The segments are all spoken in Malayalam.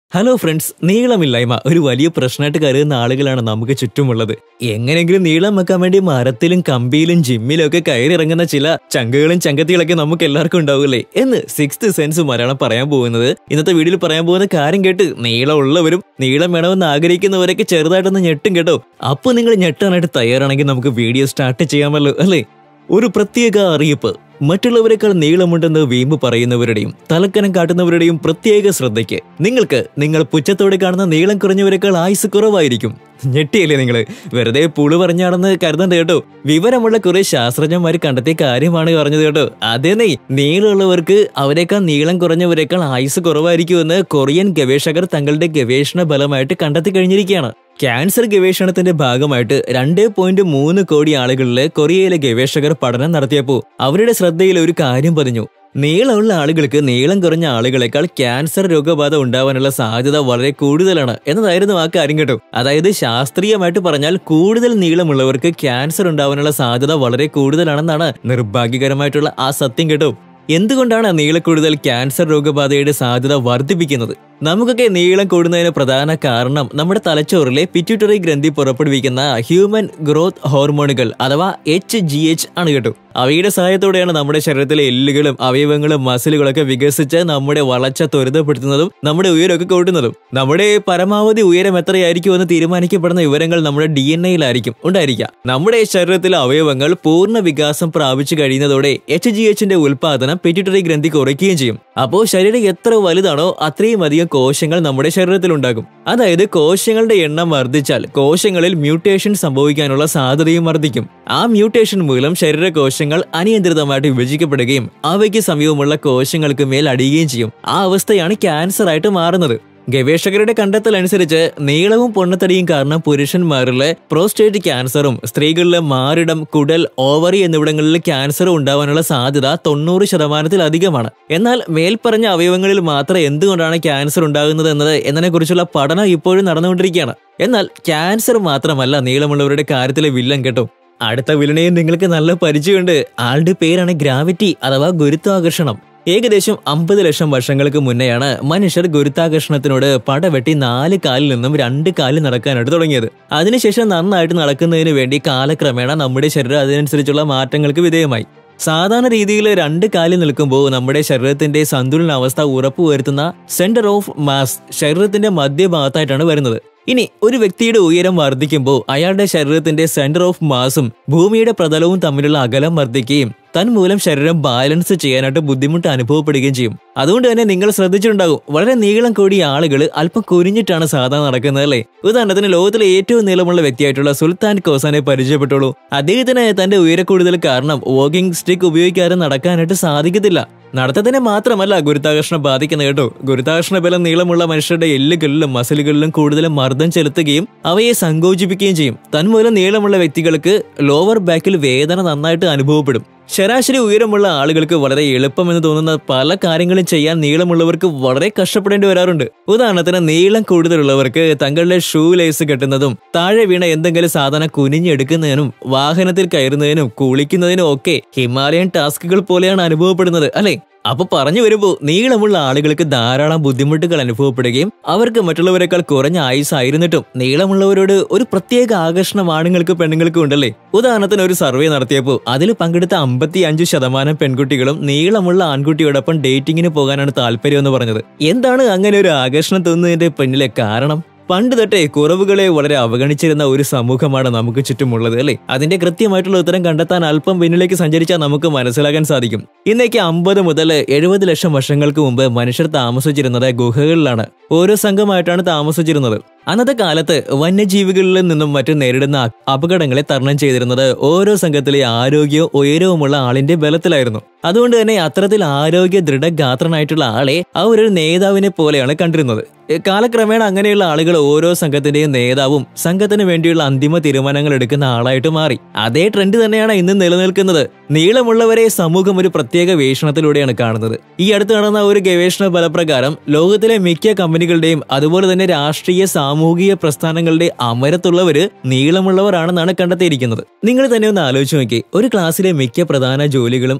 ഹലോ ഫ്രണ്ട്സ് നീളമില്ലായ്മ ഒരു വലിയ പ്രശ്നമായിട്ട് കരുതുന്ന ആളുകളാണ് നമുക്ക് ചുറ്റുമുള്ളത് എങ്ങനെയെങ്കിലും നീളം വെക്കാൻ വേണ്ടി മരത്തിലും കമ്പിയിലും ജിമ്മിലും ഒക്കെ കയറിയിറങ്ങുന്ന ചില ചങ്കകളും ചങ്കത്തികളൊക്കെ നമുക്ക് എല്ലാവർക്കും ഉണ്ടാവില്ലേ എന്ന് സിക്സ്ത് സെൻസ് മലയാളം പറയാൻ പോകുന്നത് ഇന്നത്തെ വീഡിയോയിൽ പറയാൻ പോകുന്ന കാര്യം കേട്ട് നീളമുള്ളവരും നീളം വേണമെന്ന് ആഗ്രഹിക്കുന്നവരൊക്കെ ചെറുതായിട്ടൊന്ന് ഞെട്ടും കേട്ടോ അപ്പോൾ നിങ്ങൾ ഞെട്ടാനായിട്ട് തയ്യാറാണെങ്കിൽ നമുക്ക് വീഡിയോ സ്റ്റാർട്ട് ചെയ്യാമല്ലോ അല്ലേ ഒരു പ്രത്യേക അറിയിപ്പ് മറ്റുള്ളവരെക്കാൾ നീളമുണ്ടെന്ന് വീമ്പ് പറയുന്നവരുടെയും തലക്കനം കാട്ടുന്നവരുടെയും പ്രത്യേക ശ്രദ്ധയ്ക്ക് നിങ്ങൾക്ക് നിങ്ങൾ പുച്ഛത്തോടെ കാണുന്ന നീളം കുറഞ്ഞവരെക്കാൾ ആയുസ് കുറവായിരിക്കും ഞെട്ടിയല്ലേ നിങ്ങള് വെറുതെ പുളു പറഞ്ഞാണെന്ന് കരുതണ്ട കേട്ടോ വിവരമുള്ള കുറെ ശാസ്ത്രജ്ഞന്മാർ കണ്ടെത്തിയ കാര്യമാണ് പറഞ്ഞത് കേട്ടോ അതേനേ നീളമുള്ളവർക്ക് അവരെക്കാൾ നീളം കുറഞ്ഞവരെക്കാൾ ആയുസ് കുറവായിരിക്കുമെന്ന് കൊറിയൻ ഗവേഷകർ തങ്ങളുടെ ഗവേഷണ ഫലമായിട്ട് കണ്ടെത്തി കഴിഞ്ഞിരിക്കുകയാണ് ക്യാൻസർ ഗവേഷണത്തിന്റെ ഭാഗമായിട്ട് രണ്ട് പോയിന്റ് മൂന്ന് കോടി ആളുകളിലെ കൊറിയയിലെ ഗവേഷകർ പഠനം നടത്തിയപ്പോൾ അവരുടെ ശ്രദ്ധയിൽ ഒരു കാര്യം പതിഞ്ഞു നീളമുള്ള ആളുകൾക്ക് നീളം കുറഞ്ഞ ആളുകളെക്കാൾ ക്യാൻസർ രോഗബാധ ഉണ്ടാവാനുള്ള സാധ്യത വളരെ കൂടുതലാണ് എന്നതായിരുന്നു ആ കാര്യം കേട്ടോ അതായത് ശാസ്ത്രീയമായിട്ട് പറഞ്ഞാൽ കൂടുതൽ നീളമുള്ളവർക്ക് ക്യാൻസർ ഉണ്ടാവാനുള്ള സാധ്യത വളരെ കൂടുതലാണെന്നാണ് നിർഭാഗ്യകരമായിട്ടുള്ള ആ സത്യം കേട്ടോ എന്തുകൊണ്ടാണ് നീളക്കൂടുതൽ ക്യാൻസർ രോഗബാധയുടെ സാധ്യത വർദ്ധിപ്പിക്കുന്നത് നമുക്കൊക്കെ നീളം കൂടുന്നതിന് പ്രധാന കാരണം നമ്മുടെ തലച്ചോറിലെ പിറ്റ്യൂട്ടറി ഗ്രന്ഥി പുറപ്പെടുവിക്കുന്ന ഹ്യൂമൻ ഗ്രോത്ത് ഹോർമോണുകൾ അഥവാ എച്ച് ജി എച്ച് ആണ് കേട്ടോ അവയുടെ സഹായത്തോടെയാണ് നമ്മുടെ ശരീരത്തിലെ എല്ലുകളും അവയവങ്ങളും മസിലുകളൊക്കെ വികസിച്ച് നമ്മുടെ വളർച്ച ത്വരിതപ്പെടുത്തുന്നതും നമ്മുടെ ഉയരമൊക്കെ കൂട്ടുന്നതും നമ്മുടെ പരമാവധി ഉയരം എത്രയായിരിക്കും എന്ന് തീരുമാനിക്കപ്പെടുന്ന വിവരങ്ങൾ നമ്മുടെ ഡി എൻ എയിലായിരിക്കും ഉണ്ടായിരിക്കുക നമ്മുടെ ശരീരത്തിലെ അവയവങ്ങൾ പൂർണ്ണ വികാസം പ്രാപിച്ചു കഴിയുന്നതോടെ എച്ച് ജി എച്ചിന്റെ ഉൽപാദനം പെറ്റ്യൂട്ടറി ഗ്രന്ഥി കുറയ്ക്കുകയും ചെയ്യും അപ്പോൾ ശരീരം എത്ര വലുതാണോ അത്രയും അധികം കോശങ്ങൾ നമ്മുടെ ശരീരത്തിലുണ്ടാകും അതായത് കോശങ്ങളുടെ എണ്ണം വർദ്ധിച്ചാൽ കോശങ്ങളിൽ മ്യൂട്ടേഷൻ സംഭവിക്കാനുള്ള സാധ്യതയും വർദ്ധിക്കും ആ മ്യൂട്ടേഷൻ മൂലം ശരീരകോശങ്ങൾ അനിയന്ത്രിതമായിട്ട് വിഭജിക്കപ്പെടുകയും അവയ്ക്ക് സമീപമുള്ള കോശങ്ങൾക്ക് മേൽ അടിയുകയും ചെയ്യും ആ അവസ്ഥയാണ് ക്യാൻസർ ആയിട്ട് മാറുന്നത് ഗവേഷകരുടെ കണ്ടെത്തൽ അനുസരിച്ച് നീളവും പൊണ്ണത്തടിയും കാരണം പുരുഷന്മാരിലെ പ്രോസ്റ്റേറ്റ് ക്യാൻസറും സ്ത്രീകളിലെ മാറിടം കുടൽ ഓവറി എന്നിവിടങ്ങളിൽ ക്യാൻസറും ഉണ്ടാവാനുള്ള സാധ്യത തൊണ്ണൂറ് ശതമാനത്തിലധികമാണ് എന്നാൽ മേൽപ്പറഞ്ഞ അവയവങ്ങളിൽ മാത്രം എന്തുകൊണ്ടാണ് ക്യാൻസർ ഉണ്ടാകുന്നത് എന്നത് എന്നതിനെക്കുറിച്ചുള്ള പഠനം ഇപ്പോഴും നടന്നുകൊണ്ടിരിക്കുകയാണ് എന്നാൽ ക്യാൻസർ മാത്രമല്ല നീളമുള്ളവരുടെ കാര്യത്തിലെ വില്ലൻ കേട്ടോ അടുത്ത വില്ലനെയും നിങ്ങൾക്ക് നല്ല പരിചയമുണ്ട് ആളുടെ പേരാണ് ഗ്രാവിറ്റി അഥവാ ഗുരുത്വാകർഷണം ഏകദേശം അമ്പത് ലക്ഷം വർഷങ്ങൾക്ക് മുന്നെയാണ് മനുഷ്യർ ഗുരുത്താകർഷണത്തിനോട് പടവെട്ടി നാല് കാലിൽ നിന്നും രണ്ട് കാലിൽ നടക്കാനായിട്ട് തുടങ്ങിയത് അതിനുശേഷം നന്നായിട്ട് നടക്കുന്നതിന് വേണ്ടി കാലക്രമേണ നമ്മുടെ ശരീരം അതിനനുസരിച്ചുള്ള മാറ്റങ്ങൾക്ക് വിധേയമായി സാധാരണ രീതിയിൽ രണ്ട് കാലിൽ നിൽക്കുമ്പോൾ നമ്മുടെ ശരീരത്തിന്റെ സന്തുലനാവസ്ഥ ഉറപ്പുവരുത്തുന്ന സെന്റർ ഓഫ് മാസ് ശരീരത്തിന്റെ മധ്യഭാഗത്തായിട്ടാണ് വരുന്നത് ഇനി ഒരു വ്യക്തിയുടെ ഉയരം വർദ്ധിക്കുമ്പോൾ അയാളുടെ ശരീരത്തിന്റെ സെന്റർ ഓഫ് മാസും ഭൂമിയുടെ പ്രതലവും തമ്മിലുള്ള അകലം വർദ്ധിക്കുകയും തന്മൂലം ശരീരം ബാലൻസ് ചെയ്യാനായിട്ട് ബുദ്ധിമുട്ട് അനുഭവപ്പെടുകയും ചെയ്യും അതുകൊണ്ട് തന്നെ നിങ്ങൾ ശ്രദ്ധിച്ചിട്ടുണ്ടാകും വളരെ നീളം കൂടിയ ആളുകൾ അല്പം കുനിഞ്ഞിട്ടാണ് സാധാരണ നടക്കുന്നത് അല്ലേ ഉദാഹരണത്തിന് ലോകത്തിലെ ഏറ്റവും നീളമുള്ള വ്യക്തിയായിട്ടുള്ള സുൽത്താൻ കോസാനെ പരിചയപ്പെട്ടുള്ളൂ അദ്ദേഹത്തിന് തന്റെ ഉയരക്കൂടുതൽ കാരണം വാക്കിംഗ് സ്റ്റിക്ക് ഉപയോഗിക്കാതെ നടക്കാനായിട്ട് സാധിക്കത്തില്ല നടത്തത്തിനെ മാത്രമല്ല ഗുരുത്താകർഷണം ബാധിക്കുന്നത് കേട്ടോ ഗുരുത്താകർഷണ ബലം നീളമുള്ള മനുഷ്യരുടെ എല്ലുകളിലും മസിലുകളിലും കൂടുതലും മർദ്ദം ചെലുത്തുകയും അവയെ സങ്കോചിപ്പിക്കുകയും ചെയ്യും തന്മൂലം നീളമുള്ള വ്യക്തികൾക്ക് ലോവർ ബാക്കിൽ വേദന നന്നായിട്ട് അനുഭവപ്പെടും ശരാശരി ഉയരമുള്ള ആളുകൾക്ക് വളരെ എളുപ്പമെന്ന് തോന്നുന്ന പല കാര്യങ്ങളും ചെയ്യാൻ നീളമുള്ളവർക്ക് വളരെ കഷ്ടപ്പെടേണ്ടി വരാറുണ്ട് ഉദാഹരണത്തിന് നീളം കൂടുതലുള്ളവർക്ക് തങ്ങളുടെ ഷൂ ലേസ് കെട്ടുന്നതും താഴെ വീണ എന്തെങ്കിലും സാധനം കുനിഞ്ഞെടുക്കുന്നതിനും വാഹനത്തിൽ കയറുന്നതിനും കുളിക്കുന്നതിനും ഒക്കെ ഹിമാലയൻ ടാസ്കുകൾ പോലെയാണ് അനുഭവപ്പെടുന്നത് അല്ലെ അപ്പൊ പറഞ്ഞു വരുമ്പോൾ നീളമുള്ള ആളുകൾക്ക് ധാരാളം ബുദ്ധിമുട്ടുകൾ അനുഭവപ്പെടുകയും അവർക്ക് മറ്റുള്ളവരെക്കാൾ കുറഞ്ഞ ആയുസ് ആയിരുന്നിട്ടും നീളമുള്ളവരോട് ഒരു പ്രത്യേക ആകർഷണം ആണുങ്ങൾക്ക് പെണ്ണുങ്ങൾക്കും ഉണ്ടല്ലേ ഉദാഹരണത്തിന് ഒരു സർവേ നടത്തിയപ്പോൾ അതിൽ പങ്കെടുത്ത അമ്പത്തി അഞ്ച് ശതമാനം പെൺകുട്ടികളും നീളമുള്ള ആൺകുട്ടിയോടൊപ്പം ഡേറ്റിങ്ങിന് പോകാനാണ് താല്പര്യമെന്ന് പറഞ്ഞത് എന്താണ് അങ്ങനെ ഒരു ആകർഷണം തോന്നുന്നതിന്റെ പിന്നിലെ കാരണം പണ്ട് തൊട്ടേ കുറവുകളെ വളരെ അവഗണിച്ചിരുന്ന ഒരു സമൂഹമാണ് നമുക്ക് ചുറ്റുമുള്ളത് അല്ലേ അതിന്റെ കൃത്യമായിട്ടുള്ള ഉത്തരം കണ്ടെത്താൻ അല്പം പിന്നിലേക്ക് സഞ്ചരിച്ചാൽ നമുക്ക് മനസ്സിലാക്കാൻ സാധിക്കും ഇന്നേക്ക് അമ്പത് മുതൽ എഴുപത് ലക്ഷം വർഷങ്ങൾക്ക് മുമ്പ് മനുഷ്യർ താമസിച്ചിരുന്നത് ഗുഹകളിലാണ് ഓരോ സംഘമായിട്ടാണ് താമസിച്ചിരുന്നത് അന്നത്തെ കാലത്ത് വന്യജീവികളിൽ നിന്നും മറ്റും നേരിടുന്ന അപകടങ്ങളെ തരണം ചെയ്തിരുന്നത് ഓരോ സംഘത്തിലെ ആരോഗ്യവും ഉയരവുമുള്ള ആളിന്റെ ബലത്തിലായിരുന്നു അതുകൊണ്ട് തന്നെ അത്തരത്തിൽ ആരോഗ്യ ദൃഢഗാത്രനായിട്ടുള്ള ആളെ അവർ ഒരു നേതാവിനെ പോലെയാണ് കണ്ടിരുന്നത് കാലക്രമേണ അങ്ങനെയുള്ള ആളുകൾ ഓരോ സംഘത്തിന്റെയും നേതാവും സംഘത്തിന് വേണ്ടിയുള്ള അന്തിമ തീരുമാനങ്ങൾ എടുക്കുന്ന ആളായിട്ട് മാറി അതേ ട്രെൻഡ് തന്നെയാണ് ഇന്ന് നിലനിൽക്കുന്നത് നീളമുള്ളവരെ സമൂഹം ഒരു പ്രത്യേക വീക്ഷണത്തിലൂടെയാണ് കാണുന്നത് ഈ അടുത്ത് നടന്ന ഒരു ഗവേഷണ ഫലപ്രകാരം ലോകത്തിലെ മിക്ക കമ്പനികളുടെയും അതുപോലെ തന്നെ രാഷ്ട്രീയ സാമൂഹിക പ്രസ്ഥാനങ്ങളുടെ അമരത്തുള്ളവര് നീളമുള്ളവരാണെന്നാണ് കണ്ടെത്തിയിരിക്കുന്നത് നിങ്ങൾ തന്നെ ഒന്ന് ആലോചിച്ച് നോക്കി ഒരു ക്ലാസ്സിലെ മിക്ക പ്രധാന ജോലികളും അധ്യാപകർ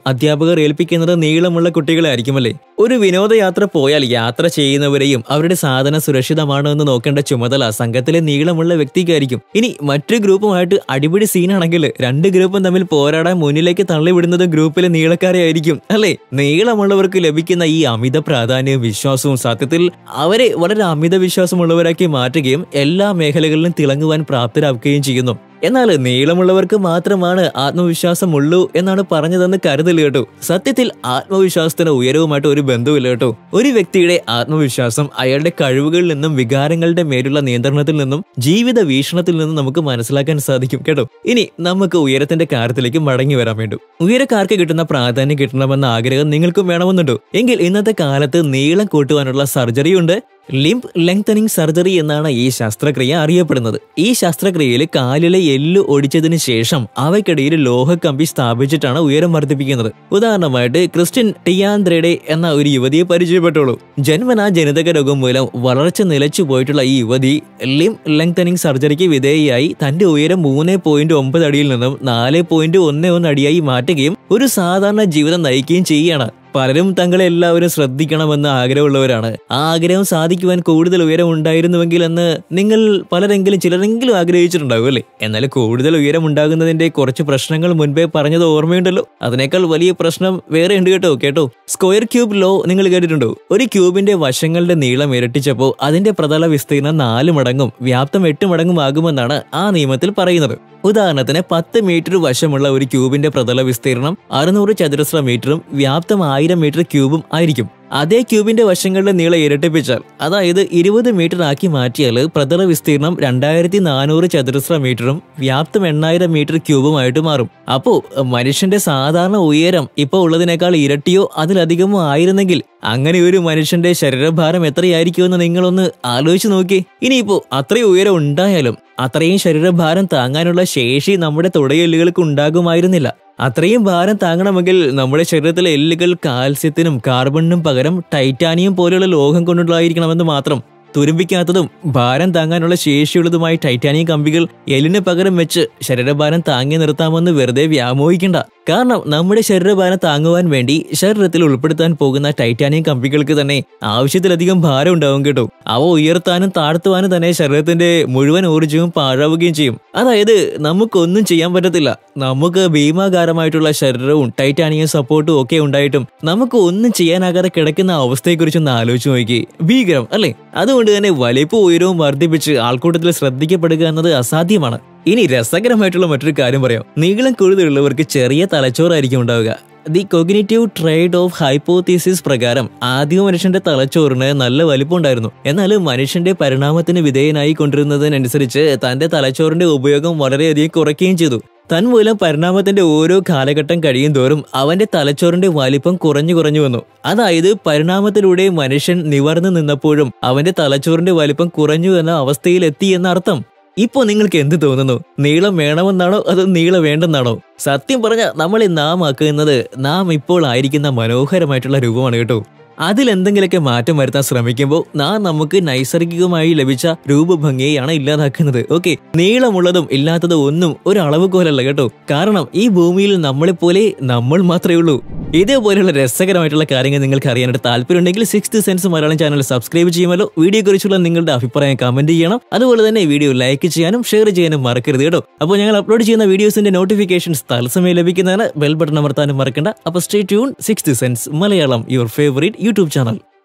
അധ്യാപകർ ഏൽപ്പിക്കുന്നത് നീളമുള്ള കുട്ടികളെ ആയിരിക്കുമല്ലേ ഒരു വിനോദയാത്ര പോയാൽ യാത്ര ചെയ്യുന്നവരെയും അവരുടെ സാധനം സുരക്ഷിതമാണോ എന്ന് നോക്കേണ്ട ചുമതല സംഘത്തിലെ നീളമുള്ള വ്യക്തിക്കായിരിക്കും ഇനി മറ്റൊരു ഗ്രൂപ്പുമായിട്ട് അടിപിടി സീനാണെങ്കിൽ രണ്ട് ഗ്രൂപ്പും തമ്മിൽ പോരാടാൻ മുന്നിലേക്ക് തള്ളിവിടുന്നത് ഗ്രൂപ്പിലെ നീളക്കാരെ ആയിരിക്കും അല്ലേ നീളമുള്ളവർക്ക് ലഭിക്കുന്ന ഈ അമിത പ്രാധാന്യവും വിശ്വാസവും സത്യത്തിൽ അവരെ വളരെ അമിത വിശ്വാസമുള്ളവരാക്കി മാറ്റുകയും എല്ലാ മേഖലകളിലും തിളങ്ങുവാൻ പ്രാപ്തരാക്കുകയും ചെയ്യുന്നു എന്നാൽ നീളമുള്ളവർക്ക് മാത്രമാണ് ആത്മവിശ്വാസമുള്ളൂ എന്നാണ് പറഞ്ഞതെന്ന് കരുതൽ കേട്ടു സത്യത്തിൽ ആത്മവിശ്വാസത്തിന് ഉയരവുമായിട്ട് ഒരു ബന്ധവുമില്ല കേട്ടോ ഒരു വ്യക്തിയുടെ ആത്മവിശ്വാസം അയാളുടെ കഴിവുകളിൽ നിന്നും വികാരങ്ങളുടെ മേലുള്ള നിയന്ത്രണത്തിൽ നിന്നും ജീവിത വീക്ഷണത്തിൽ നിന്നും നമുക്ക് മനസ്സിലാക്കാൻ സാധിക്കും കേട്ടോ ഇനി നമുക്ക് ഉയരത്തിന്റെ കാര്യത്തിലേക്ക് മടങ്ങി വരാൻ വേണ്ടു ഉയരക്കാർക്ക് കിട്ടുന്ന പ്രാധാന്യം കിട്ടണമെന്ന ആഗ്രഹം നിങ്ങൾക്കും വേണമെന്നുണ്ടോ എങ്കിൽ ഇന്നത്തെ കാലത്ത് നീളം കൂട്ടുവാനുള്ള സർജറി ഉണ്ട് ലിംബ് ലെങ്തനിങ് സർജറി എന്നാണ് ഈ ശസ്ത്രക്രിയ അറിയപ്പെടുന്നത് ഈ ശസ്ത്രക്രിയയിൽ കാലിലെ എല്ല് ഒടിച്ചതിന് ശേഷം അവയ്ക്കിടയിൽ ലോഹക്കമ്പി സ്ഥാപിച്ചിട്ടാണ് ഉയരം വർദ്ധിപ്പിക്കുന്നത് ഉദാഹരണമായിട്ട് ക്രിസ്ത്യൻ ടിയാന്ത്രയുടെ എന്ന ഒരു യുവതിയെ പരിചയപ്പെട്ടോളൂ ജന്മനാ ജനിതക രോഗം മൂലം വളർച്ച നിലച്ചു പോയിട്ടുള്ള ഈ യുവതി ലിംബ് ലെങ്തനിങ് സർജറിക്ക് വിധേയയായി തന്റെ ഉയരം മൂന്ന് പോയിന്റ് ഒമ്പത് അടിയിൽ നിന്നും നാല് പോയിന്റ് ഒന്ന് ഒന്ന് അടിയായി മാറ്റുകയും ഒരു സാധാരണ ജീവിതം നയിക്കുകയും ചെയ്യുകയാണ് പലരും തങ്ങളെ എല്ലാവരും ശ്രദ്ധിക്കണമെന്ന് ആഗ്രഹമുള്ളവരാണ് ആ ആഗ്രഹം സാധിക്കുവാൻ കൂടുതൽ ഉയരം ഉണ്ടായിരുന്നുവെങ്കിൽ എന്ന് നിങ്ങൾ പലരെങ്കിലും ചിലരെങ്കിലും ആഗ്രഹിച്ചിട്ടുണ്ടാവും അല്ലേ എന്നാൽ കൂടുതൽ ഉയരം ഉണ്ടാകുന്നതിന്റെ കുറച്ച് പ്രശ്നങ്ങൾ മുൻപേ പറഞ്ഞത് ഓർമ്മയുണ്ടല്ലോ അതിനേക്കാൾ വലിയ പ്രശ്നം വേറെ ഉണ്ട് കേട്ടോ കേട്ടോ സ്ക്വയർ ക്യൂബ് ലോ നിങ്ങൾ കേട്ടിട്ടുണ്ടോ ഒരു ക്യൂബിന്റെ വശങ്ങളുടെ നീളം ഇരട്ടിച്ചപ്പോൾ അതിന്റെ പ്രതല വിസ്തീർണം നാല് മടങ്ങും വ്യാപ്തം എട്ട് മടങ്ങും ആകുമെന്നാണ് ആ നിയമത്തിൽ പറയുന്നത് ഉദാഹരണത്തിന് പത്ത് മീറ്റർ വശമുള്ള ഒരു ക്യൂബിന്റെ പ്രതല വിസ്തീർണം അറുന്നൂറ് ചതുരശ്ര മീറ്ററും വ്യാപ്തം ആയിരം മീറ്റർ ക്യൂബും ആയിരിക്കും അതേ ക്യൂബിന്റെ വശങ്ങളുടെ നീളം ഇരട്ടിപ്പിച്ചാൽ അതായത് ഇരുപത് മീറ്റർ ആക്കി മാറ്റിയാൽ പ്രതല വിസ്തീർണം രണ്ടായിരത്തി നാനൂറ് ചതുരശ്ര മീറ്ററും വ്യാപ്തം എണ്ണായിരം മീറ്റർ ക്യൂബുമായിട്ട് മാറും അപ്പോ മനുഷ്യന്റെ സാധാരണ ഉയരം ഇപ്പോൾ ഉള്ളതിനേക്കാൾ ഇരട്ടിയോ അതിലധികമോ ആയിരുന്നെങ്കിൽ അങ്ങനെ ഒരു മനുഷ്യന്റെ ശരീരഭാരം എത്രയായിരിക്കുമെന്ന് നിങ്ങളൊന്ന് ആലോചിച്ച് നോക്കി ഇനിയിപ്പോ അത്രയും ഉയരം ഉണ്ടായാലും അത്രയും ശരീരഭാരം താങ്ങാനുള്ള ശേഷി നമ്മുടെ തുടയെല്ലുകൾക്ക് ഉണ്ടാകുമായിരുന്നില്ല അത്രയും ഭാരം താങ്ങണമെങ്കിൽ നമ്മുടെ ശരീരത്തിലെ എല്ലുകൾ കാൽസ്യത്തിനും കാർബണിനും പകരം ടൈറ്റാനിയം പോലെയുള്ള ലോഹം കൊണ്ടുള്ളതായിരിക്കണമെന്ന് മാത്രം തുരുമ്പിക്കാത്തതും ഭാരം താങ്ങാനുള്ള ശേഷിയുള്ളതുമായ ടൈറ്റാനിയം കമ്പികൾ എല്ലിന് പകരം വെച്ച് ശരീരഭാരം താങ്ങി നിർത്താമെന്ന് വെറുതെ വ്യാമോഹിക്കണ്ട കാരണം നമ്മുടെ ശരീരഭാരം താങ്ങുവാൻ വേണ്ടി ശരീരത്തിൽ ഉൾപ്പെടുത്താൻ പോകുന്ന ടൈറ്റാനിയം കമ്പികൾക്ക് തന്നെ ആവശ്യത്തിലധികം ഭാരം ഉണ്ടാവും കേട്ടോ അവ ഉയർത്താനും താഴ്ത്തുവാനും തന്നെ ശരീരത്തിന്റെ മുഴുവൻ ഊർജ്ജവും പാഴാവുകയും ചെയ്യും അതായത് നമുക്കൊന്നും ചെയ്യാൻ പറ്റത്തില്ല നമുക്ക് ഭീമാകാരമായിട്ടുള്ള ശരീരവും ടൈറ്റാനിയം സപ്പോർട്ടും ഒക്കെ ഉണ്ടായിട്ടും നമുക്ക് ഒന്നും ചെയ്യാനാകാതെ കിടക്കുന്ന അവസ്ഥയെക്കുറിച്ചൊന്ന് ആലോചിച്ച് നോക്കി ഭീകരം അല്ലേ അതുകൊണ്ട് തന്നെ വലിപ്പവും ഉയരവും വർദ്ധിപ്പിച്ച് ആൾക്കൂട്ടത്തിൽ ശ്രദ്ധിക്കപ്പെടുക എന്നത് അസാധ്യമാണ് ഇനി രസകരമായിട്ടുള്ള മറ്റൊരു കാര്യം പറയാം നീളം കൂടുതലുള്ളവർക്ക് ചെറിയ തലച്ചോറായിരിക്കും ഉണ്ടാവുക the cognitive trade off hypothesis പ്രകാരം ആദ്യ മനുഷ്യന്റെ തലച്ചോറിന് നല്ല വലിപ്പമുണ്ടായിരുന്നു എന്നാൽ മനുഷ്യന്റെ പരിണാമത്തിന് വിധേയനായി കൊണ്ടിരുന്നതിനനുസരിച്ച് തന്റെ തലച്ചോറിന്റെ ഉപയോഗം വളരെയധികം കുറയ്ക്കുകയും ചെയ്തു തന്മൂലം പരിണാമത്തിന്റെ ഓരോ കാലഘട്ടം കഴിയും തോറും അവന്റെ തലച്ചോറിന്റെ വലിപ്പം കുറഞ്ഞു കുറഞ്ഞു വന്നു അതായത് പരിണാമത്തിലൂടെ മനുഷ്യൻ നിവർന്നു നിന്നപ്പോഴും അവന്റെ തലച്ചോറിന്റെ വലിപ്പം കുറഞ്ഞു എന്ന അവസ്ഥയിൽ എത്തി എന്നർത്ഥം ഇപ്പോ നിങ്ങൾക്ക് എന്ത് തോന്നുന്നു നീളം വേണമെന്നാണോ അതോ നീളം വേണ്ടെന്നാണോ സത്യം പറഞ്ഞ നമ്മളെ നാം ആക്കുന്നത് നാം ഇപ്പോൾ ആയിരിക്കുന്ന മനോഹരമായിട്ടുള്ള രൂപമാണ് കേട്ടോ അതിലെന്തെങ്കിലുമൊക്കെ മാറ്റം വരുത്താൻ ശ്രമിക്കുമ്പോൾ നാം നമുക്ക് നൈസർഗികമായി ലഭിച്ച രൂപഭംഗിയെയാണ് ഇല്ലാതാക്കുന്നത് ഓക്കെ നീളമുള്ളതും ഇല്ലാത്തതും ഒന്നും ഒരു അളവുകോലല്ല കേട്ടോ കാരണം ഈ ഭൂമിയിൽ നമ്മളെപ്പോലെ നമ്മൾ മാത്രമേ ഉള്ളൂ ഇതേപോലെയുള്ള രസകരമായിട്ടുള്ള കാര്യങ്ങൾ നിങ്ങൾക്ക് അറിയാനായിട്ട് താല്പര്യമുണ്ടെങ്കിൽ sixth sense Malayalam channel subscribe ചെയ്യുമല്ലോ വീഡിയോ കുറിച്ചുള്ള നിങ്ങളുടെ അഭിപ്രായം കമന്റ് ചെയ്യണം അതുപോലെ തന്നെ വീഡിയോ ലൈക്ക് ചെയ്യാനും ഷെയർ ചെയ്യാനും മറക്കരുത് കേട്ടോ അപ്പോൾ ഞങ്ങൾ അപ്ലോഡ് ചെയ്യുന്ന വീഡിയോസിന്റെ നോട്ടിഫിക്കേഷൻസ് തത്സമയം ലഭിക്കുന്നതിന് ബെൽ ബട്ടൺ അമർത്താനും മറക്കണ്ട അപ്പോൾ stay tune sixth sense Malayalam your favourite YouTube channel